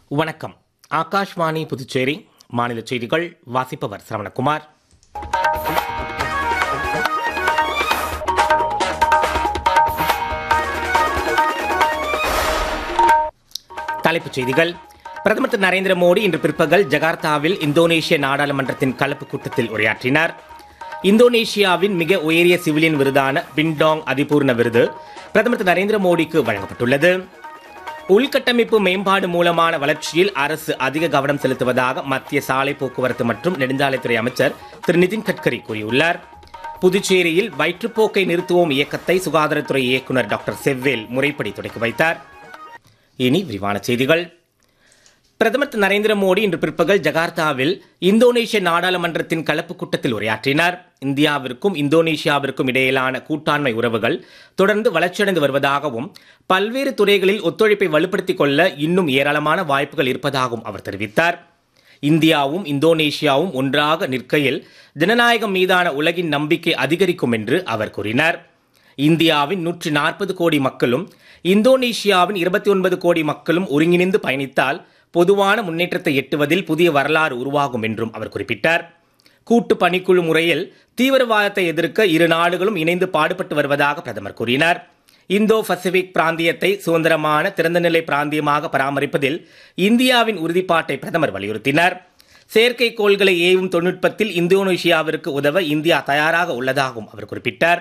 வணக்கம் ஆகாஷ்வாணி புதுச்சேரி மாநில செய்திகள் வாசிப்பவர் சரவணகுமார் தலைப்புச் செய்திகள் பிரதமர் திரு நரேந்திர மோடி இன்று பிற்பகல் ஜகார்த்தாவில் இந்தோனேஷிய நாடாளுமன்றத்தின் கலப்பு கூட்டத்தில் உரையாற்றினார் இந்தோனேஷியாவின் மிக உயரிய சிவிலியன் விருதான பின்டாங் அதிபூர்ண விருது பிரதமர் திரு நரேந்திர மோடிக்கு வழங்கப்பட்டுள்ளது உள்கட்டமைப்பு மேம்பாடு மூலமான வளர்ச்சியில் அரசு அதிக கவனம் செலுத்துவதாக மத்திய சாலை போக்குவரத்து மற்றும் நெடுஞ்சாலைத்துறை அமைச்சர் திரு நிதின் கட்கரி கூறியுள்ளார் புதுச்சேரியில் வயிற்றுப்போக்கை நிறுத்துவோம் இயக்கத்தை சுகாதாரத்துறை இயக்குநர் டாக்டர் செவ்வேல் முறைப்படி தொடக்கி வைத்தார் இனி விரிவான செய்திகள் பிரதமர் திரு நரேந்திர மோடி இன்று பிற்பகல் ஜகார்த்தாவில் இந்தோனேஷிய நாடாளுமன்றத்தின் கலப்பு கூட்டத்தில் உரையாற்றினார் இந்தியாவிற்கும் இந்தோனேஷியாவிற்கும் இடையிலான கூட்டாண்மை உறவுகள் தொடர்ந்து வளர்ச்சியடைந்து வருவதாகவும் பல்வேறு துறைகளில் ஒத்துழைப்பை வலுப்படுத்திக் கொள்ள இன்னும் ஏராளமான வாய்ப்புகள் இருப்பதாகவும் அவர் தெரிவித்தார் இந்தியாவும் இந்தோனேஷியாவும் ஒன்றாக நிற்கையில் ஜனநாயகம் மீதான உலகின் நம்பிக்கை அதிகரிக்கும் என்று அவர் கூறினார் இந்தியாவின் நூற்றி நாற்பது கோடி மக்களும் இந்தோனேஷியாவின் இருபத்தி ஒன்பது கோடி மக்களும் ஒருங்கிணைந்து பயணித்தால் பொதுவான முன்னேற்றத்தை எட்டுவதில் புதிய வரலாறு உருவாகும் என்றும் அவர் குறிப்பிட்டார் கூட்டு பணிக்குழு முறையில் தீவிரவாதத்தை எதிர்க்க இரு நாடுகளும் இணைந்து பாடுபட்டு வருவதாக பிரதமர் கூறினார் இந்தோ பசிபிக் பிராந்தியத்தை சுதந்திரமான திறந்தநிலை பிராந்தியமாக பராமரிப்பதில் இந்தியாவின் உறுதிப்பாட்டை பிரதமர் வலியுறுத்தினார் செயற்கைக்கோள்களை ஏவும் தொழில்நுட்பத்தில் இந்தோனேஷியாவிற்கு உதவ இந்தியா தயாராக உள்ளதாகவும் அவர் குறிப்பிட்டார்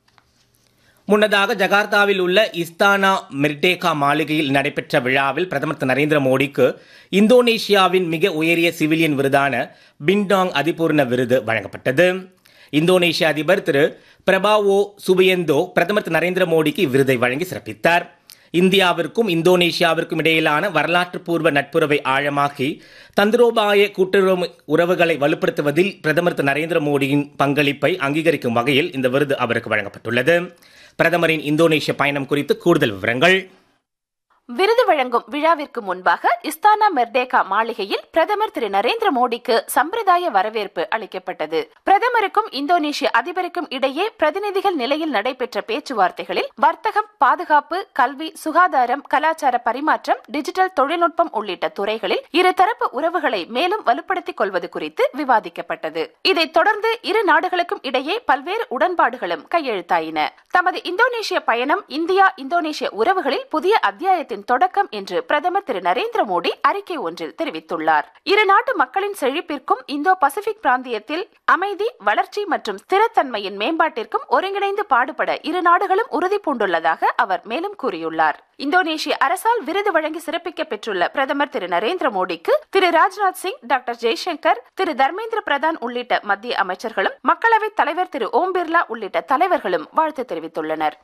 முன்னதாக ஜகார்த்தாவில் உள்ள இஸ்தானா மெர்டேகா மாளிகையில் நடைபெற்ற விழாவில் பிரதமர் திரு நரேந்திர மோடிக்கு இந்தோனேஷியாவின் மிக உயரிய சிவிலியன் விருதான பின்டாங் அதிபூர்ண விருது வழங்கப்பட்டது இந்தோனேஷிய அதிபர் திரு பிரபாவோ சுபியந்தோ பிரதமர் திரு நரேந்திர மோடிக்கு இவ்விருதை வழங்கி சிறப்பித்தார் இந்தியாவிற்கும் இந்தோனேஷியாவிற்கும் இடையிலான வரலாற்று பூர்வ நட்புறவை ஆழமாக்கி தந்திரோபாய கூட்டுறவு உறவுகளை வலுப்படுத்துவதில் பிரதமர் திரு நரேந்திர மோடியின் பங்களிப்பை அங்கீகரிக்கும் வகையில் இந்த விருது அவருக்கு வழங்கப்பட்டுள்ளது பிரதமரின் இந்தோனேஷிய பயணம் குறித்து கூடுதல் விவரங்கள் விருது வழங்கும் விழாவிற்கு முன்பாக இஸ்தானா மெர்டேகா மாளிகையில் பிரதமர் திரு நரேந்திர மோடிக்கு சம்பிரதாய வரவேற்பு அளிக்கப்பட்டது பிரதமருக்கும் இந்தோனேஷிய அதிபருக்கும் இடையே பிரதிநிதிகள் நிலையில் நடைபெற்ற பேச்சுவார்த்தைகளில் வர்த்தகம் பாதுகாப்பு கல்வி சுகாதாரம் கலாச்சார பரிமாற்றம் டிஜிட்டல் தொழில்நுட்பம் உள்ளிட்ட துறைகளில் இருதரப்பு உறவுகளை மேலும் வலுப்படுத்திக் கொள்வது குறித்து விவாதிக்கப்பட்டது இதைத் தொடர்ந்து இரு நாடுகளுக்கும் இடையே பல்வேறு உடன்பாடுகளும் கையெழுத்தாயின தமது இந்தோனேஷிய பயணம் இந்தியா இந்தோனேஷிய உறவுகளில் புதிய அத்தியாயத்தில் திட்டத்தின் தொடக்கம் என்று பிரதமர் திரு நரேந்திர மோடி அறிக்கை ஒன்றில் தெரிவித்துள்ளார் இரு நாட்டு மக்களின் செழிப்பிற்கும் இந்தோ பசிபிக் பிராந்தியத்தில் அமைதி வளர்ச்சி மற்றும் ஸ்திரத்தன்மையின் மேம்பாட்டிற்கும் ஒருங்கிணைந்து பாடுபட இரு நாடுகளும் உறுதி பூண்டுள்ளதாக அவர் மேலும் கூறியுள்ளார் இந்தோனேஷிய அரசால் விருது வழங்கி சிறப்பிக்க பெற்றுள்ள பிரதமர் திரு நரேந்திர மோடிக்கு திரு ராஜ்நாத் சிங் டாக்டர் ஜெய்சங்கர் திரு தர்மேந்திர பிரதான் உள்ளிட்ட மத்திய அமைச்சர்களும் மக்களவைத் தலைவர் திரு ஓம் பிர்லா உள்ளிட்ட தலைவர்களும் வாழ்த்து தெரிவித்துள்ளனர்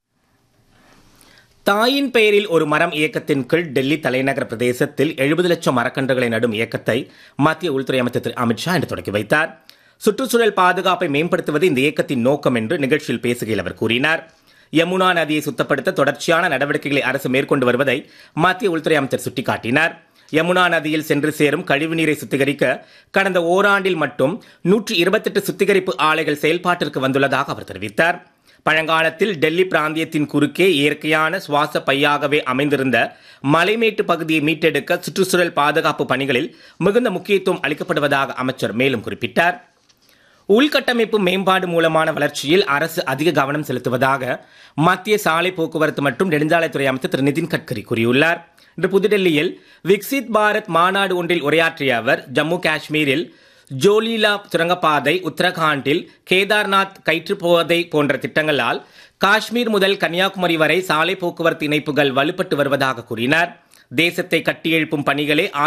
தாயின் பெயரில் ஒரு மரம் இயக்கத்தின் கீழ் டெல்லி தலைநகர பிரதேசத்தில் எழுபது லட்சம் மரக்கன்றுகளை நடும் இயக்கத்தை மத்திய உள்துறை அமைச்சர் திரு அமித்ஷா இன்று தொடங்கி வைத்தார் சுற்றுச்சூழல் பாதுகாப்பை மேம்படுத்துவது இந்த இயக்கத்தின் நோக்கம் என்று நிகழ்ச்சியில் பேசுகையில் அவர் கூறினார் யமுனா நதியை சுத்தப்படுத்த தொடர்ச்சியான நடவடிக்கைகளை அரசு மேற்கொண்டு வருவதை மத்திய உள்துறை அமைச்சர் சுட்டிக்காட்டினார் யமுனா நதியில் சென்று சேரும் கழிவுநீரை சுத்திகரிக்க கடந்த ஓராண்டில் மட்டும் நூற்றி இருபத்தெட்டு சுத்திகரிப்பு ஆலைகள் செயல்பாட்டிற்கு வந்துள்ளதாக அவர் தெரிவித்தார் பழங்காலத்தில் டெல்லி பிராந்தியத்தின் குறுக்கே இயற்கையான சுவாச பையாகவே அமைந்திருந்த மலைமேட்டு பகுதியை மீட்டெடுக்க சுற்றுச்சூழல் பாதுகாப்பு பணிகளில் மிகுந்த முக்கியத்துவம் அளிக்கப்படுவதாக அமைச்சர் மேலும் குறிப்பிட்டார் உள்கட்டமைப்பு மேம்பாடு மூலமான வளர்ச்சியில் அரசு அதிக கவனம் செலுத்துவதாக மத்திய சாலை போக்குவரத்து மற்றும் நெடுஞ்சாலைத்துறை அமைச்சர் திரு நிதின் கட்கரி கூறியுள்ளார் இன்று புதுடெல்லியில் விக்சித் பாரத் மாநாடு ஒன்றில் உரையாற்றிய அவர் ஜம்மு காஷ்மீரில் ஜோலிலா சுரங்கப்பாதை உத்தரகாண்டில் கேதார்நாத் கயிற்றுப்போதை போன்ற திட்டங்களால் காஷ்மீர் முதல் கன்னியாகுமரி வரை சாலை போக்குவரத்து இணைப்புகள் வலுப்பட்டு வருவதாக கூறினார் தேசத்தை கட்டியெழுப்பும் பணிகளே